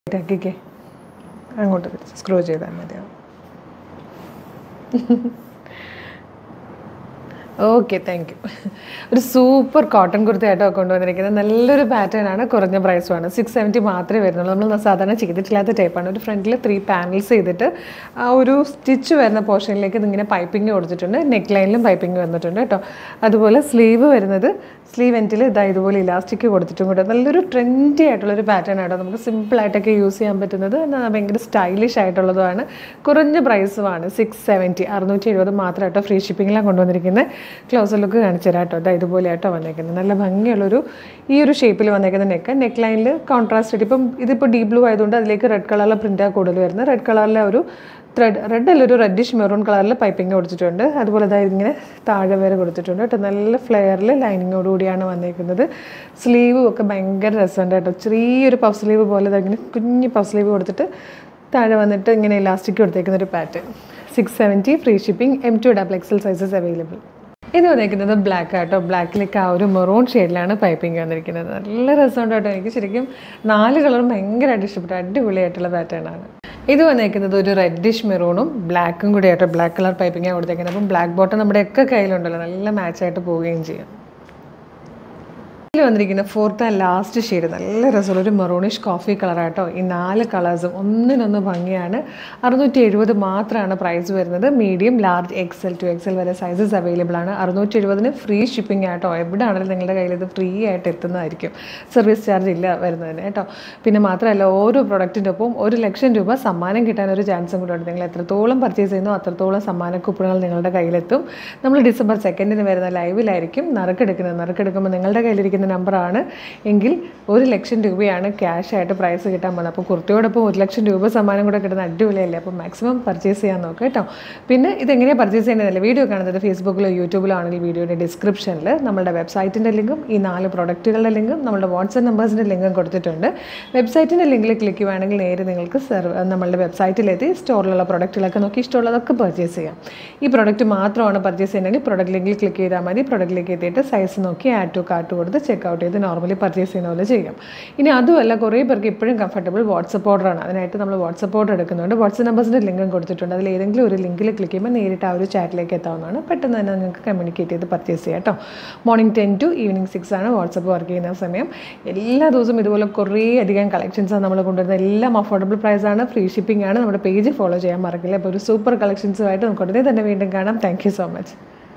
ആക്കിക്കേ അങ്ങോട്ട് തിരിച്ച് സ്ക്രൂ ചെയ്താൽ മതിയാവും ഓക്കെ താങ്ക് യു ഒരു സൂപ്പർ കോട്ടൺ കുർത്തയായിട്ടോ കൊണ്ടുവന്നിരിക്കുന്നത് നല്ലൊരു പാറ്റേൺ ആണ് കുറഞ്ഞ പ്രൈസുമാണ് സിക്സ് സെവൻറ്റി മാത്രമേ വരുന്നുള്ളൂ നമ്മൾ സാധാരണ ചെയ്തിട്ടില്ലാത്ത ടൈപ്പാണ് ഒരു ഫ്രണ്ടിൽ ത്രീ പാനൽസ് ചെയ്തിട്ട് ആ ഒരു സ്റ്റിച്ച് വരുന്ന പോർഷനിലേക്ക് ഇതിങ്ങനെ പൈപ്പിംഗ് കൊടുത്തിട്ടുണ്ട് നെക്ക് ലൈനിലും പൈപ്പിംഗ് വന്നിട്ടുണ്ട് കേട്ടോ അതുപോലെ സ്ലീവ് വരുന്നത് സ്ലീവ് എൻറ്റിൽ ഇതാ ഇതുപോലെ ഇലാസ്റ്റിക് കൊടുത്തിട്ടും കൂടെ നല്ലൊരു ട്രെൻഡി ആയിട്ടുള്ളൊരു പാറ്റേൺ ആട്ടോ നമുക്ക് സിമ്പിളായിട്ടൊക്കെ യൂസ് ചെയ്യാൻ പറ്റുന്നത് എന്നാൽ ഭയങ്കര സ്റ്റൈലിഷ് ആയിട്ടുള്ളതുമാണ് കുറഞ്ഞ പ്രൈസുമാണ് സിക്സ് സെവൻറ്റി അറുന്നൂറ്റി എഴുപത് മാത്രമായിട്ടോ ഫ്രീ ഷിപ്പിങ്ങിലാണ് കൊണ്ടുവന്നിരിക്കുന്നത് ക്ലോസർ ലുക്ക് കാണിച്ചു തരാം കേട്ടോ അതാ ഇതുപോലെ ആട്ടോ വന്നേക്കുന്നത് നല്ല ഭംഗിയുള്ളൊരു ഈ ഒരു ഷേപ്പിൽ വന്നേക്കുന്ന നെക്ക് നെക്ക് ലൈനിൽ കോൺട്രാസ്റ്റ് ഇപ്പം ഇതിപ്പോൾ ഡീപ് ബ്ലൂ ആയതുകൊണ്ട് അതിലേക്ക് റെഡ് കളറിലെ പ്രിൻറ്റാണ് കൂടുതൽ വരുന്നത് റെഡ് കളറിലെ ഒരു ത്രെഡ് റെഡ് അല്ല ഒരു റെഡിഷ് മെറൂൺ കളറിൽ പൈപ്പിംഗ് കൊടുത്തിട്ടുണ്ട് അതുപോലെ അതായത് ഇങ്ങനെ താഴെ വരെ കൊടുത്തിട്ടുണ്ട് കേട്ടോ നല്ല ഫ്ലെയറിൽ ലൈനിങ്ങോട് കൂടിയാണ് വന്നേക്കുന്നത് സ്ലീവും ഒക്കെ ഭയങ്കര രസമുണ്ട് കേട്ടോ ചെറിയൊരു പഫ് സ്ലീവ് പോലെ ദാ ഇങ്ങനെ കുഞ്ഞ് പഫ് സ്ലീവ് കൊടുത്തിട്ട് താഴെ വന്നിട്ട് ഇങ്ങനെ ഇലാസ്റ്റിക് കൊടുത്തേക്കുന്ന ഒരു pattern six seventy free shipping M to double XL sizes available ഇത് വന്നിരിക്കുന്നത് ബ്ലാക്ക് ആട്ടോ ബ്ലാക്കിലേക്ക് ആ ഒരു മെറൂൺ ഷെയ്ഡിലാണ് പൈപ്പിംഗ് വന്നിരിക്കുന്നത് നല്ല രസമുണ്ട് കേട്ടോ എനിക്ക് ശരിക്കും നാല് കളറും ഭയങ്കരമായിട്ട് ഇഷ്ടപ്പെട്ടു അടിപൊളിയായിട്ടുള്ള പാറ്റേൺ ആണ് ഇത് വന്നേക്കുന്നത് ഒരു റെഡിഷ് മെറൂണും ബ്ലാക്കും കൂടി ആയിട്ട് ബ്ലാക്ക് കളർ പൈപ്പിംഗാണ് കൊടുത്തേക്കുന്നത് അപ്പം ബ്ലാക്ക് ബോട്ടം നമ്മുടെ ഒക്കെ കയ്യിലുണ്ടല്ലോ നല്ല മാച്ചായിട്ട് പോവുകയും ചെയ്യും ഇതിൽ വന്നിരിക്കുന്ന ഫോർത്ത് ആൻഡ് ലാസ്റ്റ് ഷെയ്ഡ് നല്ല രസമുള്ള ഒരു മെറൂണിഷ് കോഫി കളറാട്ടോ ഈ നാല് കളേഴ്സും ഒന്നിനൊന്ന് ഭംഗിയാണ് അറുന്നൂറ്റി എഴുപത് മാത്രമാണ് പ്രൈസ് വരുന്നത് medium large XL to XL വരെ സൈസസ് അവൈലബിൾ ആണ് അറുന്നൂറ്റി എഴുപതിന് ഫ്രീ ഷിപ്പിംഗ് ആട്ടോ എവിടെ ആണെങ്കിലും നിങ്ങളുടെ കയ്യിൽ ഇത് ഫ്രീ ആയിട്ട് എത്തുന്നതായിരിക്കും സർവീസ് ചാർജ് ഇല്ല വരുന്നതിന് കേട്ടോ പിന്നെ മാത്രമല്ല ഓരോ പ്രൊഡക്റ്റിൻ്റെ ഒപ്പം ഒരു ലക്ഷം രൂപ സമ്മാനം കിട്ടാൻ ഒരു ചാൻസും കൂടെ ഉണ്ട് നിങ്ങൾ എത്രത്തോളം പർച്ചേസ് ചെയ്യുന്നോ അത്രത്തോളം സമ്മാന കൂപ്പണുകൾ നിങ്ങളുടെ കയ്യിലെത്തും നമ്മൾ ഡിസംബർ സെക്കൻഡിന് വരുന്ന ലൈവിലായിരിക്കും നറുക്കെടുക്കുന്നത് നറുക്കെടുക്കുമ്പോൾ നിങ്ങളുടെ കയ്യിലിരിക്കുന്ന നമ്പറാണ് എങ്കിൽ ഒരു ലക്ഷം രൂപയാണ് ക്യാഷ് ആയിട്ട് പ്രൈസ് കിട്ടാൻ പോകുന്നത് അപ്പോൾ കുർത്തിയോടൊപ്പം ഒരു ലക്ഷം രൂപ സമ്മാനം കൂടെ കിട്ടുന്ന അടിപൊളിയല്ലേ അപ്പോൾ മാക്സിമം പർച്ചേസ് ചെയ്യാൻ നോക്കുക കേട്ടോ പിന്നെ ഇതെങ്ങനെയാണ് പർച്ചേസ് ചെയ്യേണ്ടതല്ല വീഡിയോ കാണുന്നത് ഫേസ്ബുക്കിലോ യൂട്യൂബിലോ ആണെങ്കിൽ വീഡിയോയുടെ ഡിസ്ക്രിപ്ഷനിൽ നമ്മുടെ വെബ്സൈറ്റിൻ്റെ ലിങ്കും ഈ നാല് പ്രൊഡക്റ്റുകളുടെ ലിങ്കും നമ്മുടെ വാട്സപ്പ് നമ്പേഴ്സിൻ്റെ ലിങ്കും കൊടുത്തിട്ടുണ്ട് വെബ്സൈറ്റിൻ്റെ ലിങ്കിൽ ക്ലിക്ക് ചെയ്യുവാണെങ്കിൽ നേരെ നിങ്ങൾക്ക് സെർവ് നമ്മളുടെ വെബ്സൈറ്റിലെത്തി സ്റ്റോറിലുള്ള പ്രൊഡക്റ്റുകളൊക്കെ നോക്കി ഇഷ്ടമുള്ളതൊക്കെ പർച്ചേസ് ചെയ്യാം ഈ പ്രൊഡക്റ്റ് മാത്രമാണ് പർച്ചേസ് ചെയ്യണമെങ്കിൽ പ്രൊഡക്റ്റ് ലിങ്കിൽ ക്ലിക്ക് ചെയ്താൽ മതി പ്രൊഡക്റ്റിലേക്ക് എത്തിയിട്ട് സൈസ് നോക്കി ആഡ് ടു കാർട്ട് കൊടുത്ത് ചെക്ക് ഔട്ട് ചെയ്ത് നോർമലി പർച്ചേസ് ചെയ്യുന്ന പോലെ ചെയ്യാം ഇനി അതുമല്ല കുറേ പേർക്ക് ഇപ്പോഴും കംഫർട്ടബിൾ വാട്സപ്പ് ഓർഡറാണ് അതിനായിട്ട് നമ്മൾ വാട്സപ്പ് ഓർഡർ എടുക്കുന്നുണ്ട് വാട്സപ്പ് നമ്പേഴ്സിൻ്റെ ലിങ്കും കൊടുത്തിട്ടുണ്ട് അതിൽ ഏതെങ്കിലും ഒരു ലിങ്കിൽ ക്ലിക്ക് ചെയ്യുമ്പോൾ നേരിട്ട് ആ ഒരു ചാറ്റിലേക്ക് എത്താവുന്നതാണ് പെട്ടെന്ന് തന്നെ നിങ്ങൾക്ക് കമ്മ്യൂണിക്കേറ്റ് ചെയ്ത് പർച്ചേസ് ചെയ്യാം കേട്ടോ morning ten to evening six ആണ് വാട്സപ്പ് വർക്ക് ചെയ്യുന്ന സമയം എല്ലാ ദിവസവും ഇതുപോലെ കുറേ അധികം കളക്ഷൻസാണ് നമ്മൾ കൊണ്ടുവരുന്നത് എല്ലാം അഫോർഡബിൾ പ്രൈസാണ് ഫ്രീ ഷിപ്പിംഗ് ആണ് നമ്മുടെ പേജ് ഫോളോ ചെയ്യാൻ മറക്കില്ല അപ്പോൾ ഒരു സൂപ്പർ കളക്ഷൻസുമായിട്ട് നമുക്ക് ഉടനെ തന്നെ വീണ്ടും കാണാം താങ്ക് സോ മച്ച്